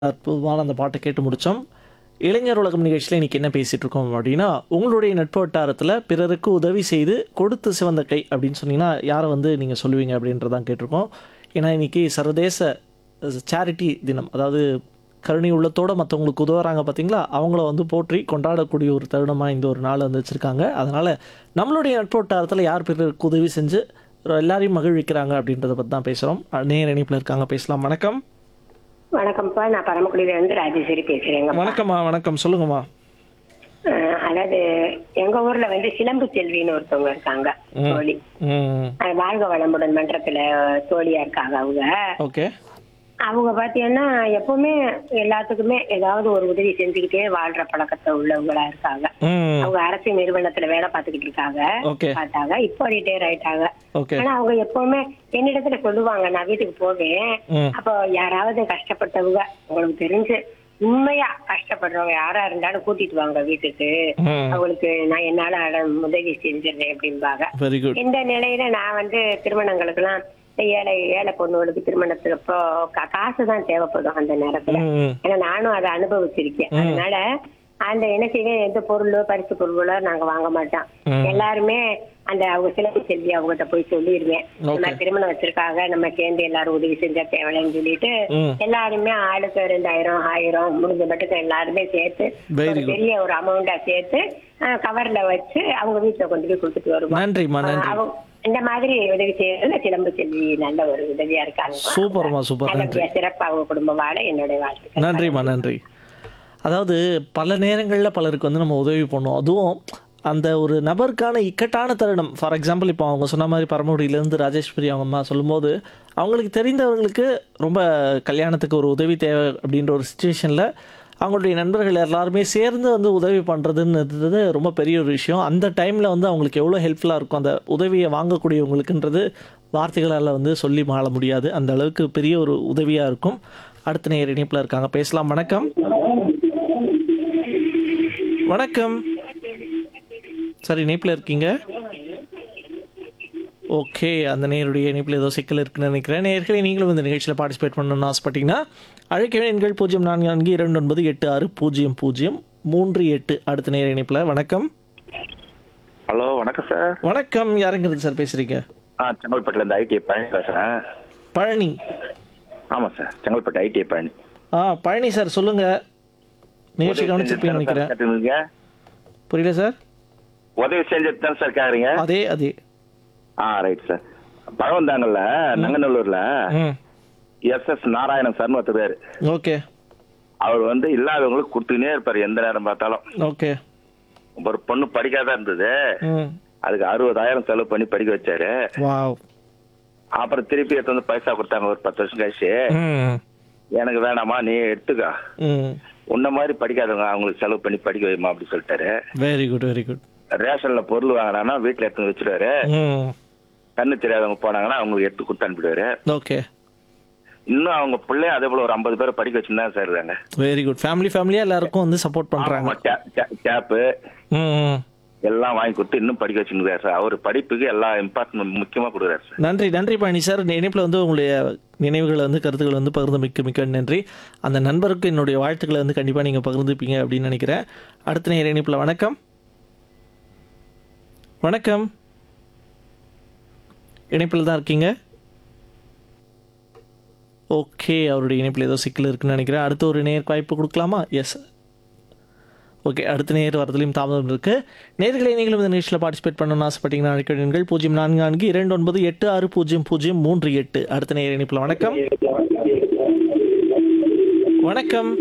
அற்புதமான அந்த பாட்டை கேட்டு முடித்தோம் இளைஞர் உலகம் நிகழ்ச்சியில் இன்றைக்கி என்ன பேசிகிட்டு இருக்கோம் அப்படின்னா உங்களுடைய நட்பு வட்டாரத்தில் பிறருக்கு உதவி செய்து கொடுத்து சிவந்த கை அப்படின்னு சொன்னீங்கன்னா யாரை வந்து நீங்கள் சொல்லுவீங்க அப்படின்றதான் கேட்டிருக்கோம் ஏன்னா இன்றைக்கி சர்வதேச சேரிட்டி தினம் அதாவது கருணை உள்ளத்தோடு மற்றவங்களுக்கு உதவுறாங்க பார்த்தீங்களா அவங்கள வந்து போற்றி கொண்டாடக்கூடிய ஒரு தருணமாக இந்த ஒரு நாள் வந்து வச்சுருக்காங்க அதனால் நம்மளுடைய நட்பு வட்டாரத்தில் யார் பிறருக்கு உதவி செஞ்சு எல்லாரையும் மகிழ்விக்கிறாங்க அப்படின்றத பற்றி தான் பேசுகிறோம் நேர் இணைப்பில் இருக்காங்க பேசலாம் வணக்கம் வணக்கம்ப்பா நான் பரமக்குடியில இருந்து ராஜேஸ்வரி பேசுறேங்க வணக்கம்மா வணக்கம் சொல்லுங்கம்மா அஹ், அதாவது எங்க ஊர்ல வந்து சிலம்பு செல்வின்னு ஒருத்தவங்க இருக்காங்க தோழி ம் அஹ், வாழ்க வளமுடன் மன்றத்துல தோழியா இருக்காங்க அவங்க ஓகே அவங்க பாத்தீங்கன்னா எப்பவுமே எல்லாத்துக்குமே ஏதாவது ஒரு உதவி செஞ்சுக்கிட்டே வாழ்ற பழக்கத்தை உள்ளவங்களா இருக்காங்க ம் அவங்க அரசு நிறுவனத்துல வேலை பார்த்துக்கிட்டு இருக்காங்க ஓகே பார்த்தாங்க இப்போ ரிட்டையர் ஆயிட்டாங்க ஓகே ஆனா அவங்க எப்பவுமே என்னிடத்துல சொல்லுவாங்க நான் வீட்டுக்கு போவேன் ம் அப்போ யாராவது கஷ்டப்பட்டவங்க உங்களுக்கு தெரிஞ்சு உண்மையா கஷ்டப்படுறவங்க யாரா இருந்தாலும் கூட்டிட்டு வாங்க வீட்டுக்கு ம் அவங்களுக்கு நான் என்னால அட- உதவி செஞ்சிடுறேன் அப்படிம்பாங்க வெரி குட் இந்த நிலையில நான் வந்து திருமணங்களுக்கு எல்லாம் ஏழை ஏழை பொண்ணுகளுக்கு திருமணத்துக்கு அப்போ கா- காசு தான் தேவைப்படும் அந்த நேரத்துல ம் ஏன்னா நானும் அதை அனுபவிச்சிருக்கேன் அதனால அந்த என்ன செய்வேன் எந்த பொருளோ பரிசு பொருளோ நாங்க வாங்க மாட்டோம் ம். எல்லாருமே அந்த அவங்க சிலம்பு செல்வி அவங்ககிட்ட போய் சொல்லிடுவேன் இந்த மாதிரி திருமணம் வச்சிருக்காங்க நம்ம சேர்ந்து எல்லாரும் உதவி செஞ்சா தேவைன்னு சொல்லிட்டு ம் எல்லாருமே ஆளுக்கு ரெண்டாயிரம் ஆயிரம் முடிஞ்ச மட்டும் எல்லாருமே சேர்த்து Very ஒரு good. பெரிய ஒரு அமௌண்டா சேர்த்து கவர்ல வச்சு அவங்க வீட்டுல கொண்டு போய் கொடுத்துட்டு வருவோம் நன்றிம்மா நன்றி அவங்க இந்த மாதிரி உதவி செய்யறதுல சிலம்பு செல்வி நல்ல ஒரு உதவியா இருக்காங்க சூப்பர்மா சூப்பர் நன்றி நல்லபடியா சிறப்பா அவங்க குடும்ப வாழ என்னுடைய வாழ்த்துக்கள் நன்றிம்மா நன்றி அதாவது பல நேரங்களில் பலருக்கு வந்து நம்ம உதவி பண்ணோம் அதுவும் அந்த ஒரு நபருக்கான இக்கட்டான தருணம் ஃபார் எக்ஸாம்பிள் இப்போ அவங்க சொன்ன மாதிரி பரமக்குடியிலேருந்து ராஜேஸ்வரி அவங்க அம்மா சொல்லும்போது அவங்களுக்கு தெரிந்தவர்களுக்கு ரொம்ப கல்யாணத்துக்கு ஒரு உதவி தேவை அப்படின்ற ஒரு சுச்சுவேஷனில் அவங்களுடைய நண்பர்கள் எல்லாருமே சேர்ந்து வந்து உதவி பண்ணுறதுன்றது ரொம்ப பெரிய ஒரு விஷயம் அந்த டைமில் வந்து அவங்களுக்கு எவ்வளோ ஹெல்ப்ஃபுல்லாக இருக்கும் அந்த உதவியை வாங்கக்கூடியவங்களுக்குன்றது வார்த்தைகளால் வந்து சொல்லி மாள முடியாது அந்த அளவுக்கு பெரிய ஒரு உதவியாக இருக்கும் அடுத்த நேர் இணைப்பில் இருக்காங்க பேசலாம் வணக்கம் வணக்கம் சார் இணைப்பில் இருக்கீங்க ஓகே அந்த நேருடைய இணைப்பில் ஏதோ சிக்கல் இருக்குன்னு நினைக்கிறேன் நேர்களை நீங்களும் இந்த நிகழ்ச்சியில் பார்ட்டிசிபேட் பண்ணணும்னு ஆசைப்பட்டீங்கன்னா அழைக்கவே எண்கள் பூஜ்ஜியம் நான்கு நான்கு இரண்டு ஒன்பது எட்டு ஆறு பூஜ்ஜியம் பூஜ்ஜியம் மூன்று எட்டு அடுத்த நேர இணைப்பில் வணக்கம் ஹலோ வணக்கம் சார் வணக்கம் யாருங்கிறது சார் பேசுகிறீங்க ஆ செங்கல்பட்டுல இருந்து ஐடிஐ பழனி பேசுறேன் பழனி ஆமாம் சார் செங்கல்பட்டு ஐடிஐ பழனி ஆ பழனி சார் சொல்லுங்கள் நிகழ்ச்சி கவனிச்சிருப்பீங்கன்னு நினைக்கிறேன் கேட்டுருந்தீங்க புரியல சார் உதவி செஞ்சது தான் சார் கேக்குறீங்க அதே அதே ஆ ரைட் சார் பழம் தாங்கல்ல நங்கநல்லூர்ல ம் எஸ் எஸ் நாராயணன் சார்னு ஒருத்தர் பேரு. ஓகே அவர் வந்து இல்லாதவங்களுக்கு கொடுத்துக்கினே இருப்பாரு எந்த நேரம் பார்த்தாலும் ஓகே ஒரு பொண்ணு படிக்காத இருந்தது ம் அதுக்கு அறுபதாயிரம் செலவு பண்ணி படிக்க வச்சாரு வாவ் அப்புறம் திருப்பி எடுத்து வந்து பைசா கொடுத்தாங்க ஒரு பத்து வருஷம் கழிச்சு ம் எனக்கு வேணாமா நீ எடுத்துக்க ம் உன்ன மாதிரி படிக்காதவங்க அவங்களுக்கு செலவு பண்ணி படிக்க வைமா அப்படி சொல்லிட்டாரு வெரி குட் வெரி குட் ரேஷன்ல பொருள் வாங்கினானா வீட்டுல எடுத்து வந்து வச்சிருவாரு ம் கண்ணு தெரியாதவங்க போனாங்கன்னா அவங்களுக்கு எடுத்து கொடுத்து அனுப்பிடுவாரு ஓகே இன்னும் அவங்க பிள்ளைய அதே போல ஒரு ஐம்பது பேரை படிக்க வச்சுன்னு தான் சார் இருக்காங்க வெரி குட் ஃபேமிலி ஃபேமிலியாக எல்லாருக்கும் வந்து சப்போர்ட் பண்ணுறாங்க கேப்பு ம் எல்லாம் வாங்கி கொடுத்து இன்னும் படிக்க வச்சுருக்காரு சார் அவர் படிப்புக்கு எல்லா இம்பார்ட்டன்ட் முக்கியமா கொடுக்குறாரு சார் நன்றி நன்றி பழனி சார் இந்த இணைப்பில் வந்து உங்களுடைய நினைவுகளை வந்து கருத்துக்களை வந்து பகிர்ந்து மிக்க மிக்க நன்றி அந்த நண்பருக்கு என்னுடைய வாழ்த்துக்களை வந்து கண்டிப்பாக நீங்கள் பகிர்ந்துப்பீங்க அப்படின்னு நினைக்கிறேன் அடுத்த நேர இணைப்பில் வணக்கம் வணக்கம் இணைப்பில் தான் இருக்கீங்க ஓகே அவருடைய இணைப்பில் ஏதோ சிக்கல் இருக்குன்னு நினைக்கிறேன் அடுத்த ஒரு நேர் வாய்ப்பு கொடுக்கலாமா எஸ் ஓகே அடுத்த நேர் வரதுலையும் தாமதம் இருக்கு நேர்களை நீங்களும் இந்த நிகழ்ச்சியில் பார்ட்டிசிபேட் பண்ணணும்னு ஆசைப்பட்டீங்கன்னா அழைக்கிறீர்கள் பூஜ்ஜியம் நான்கு நான்கு இரண்டு ஒன்பது எட்டு ஆறு பூஜ்ஜியம் பூஜ்ஜியம் மூன்று எட்டு அடுத்த நேர் இணைப்பில் வணக்கம் வணக்கம்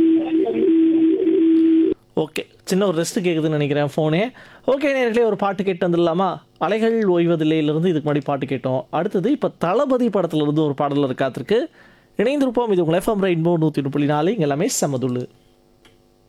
ஓகே சின்ன ஒரு ரெஸ்ட் கேட்குதுன்னு நினைக்கிறேன் ஃபோனே ஓகே நேர்களே ஒரு பாட்டு கேட்டு வந்துடலாமா அலைகள் ஓய்வதில்லையிலிருந்து இதுக்கு முன்னாடி பாட்டு கேட்டோம் அடுத்தது இப்போ தளபதி படத்துல இருந்து ஒரு பாடல் இருக்காத்திருக்கு இணைந்திருப்போம் இது உங்கள் எஃப்எம் ரெயின்போ நூற்றி புள்ளி நாலு இங்க எல்லாமே சமதுள்ளு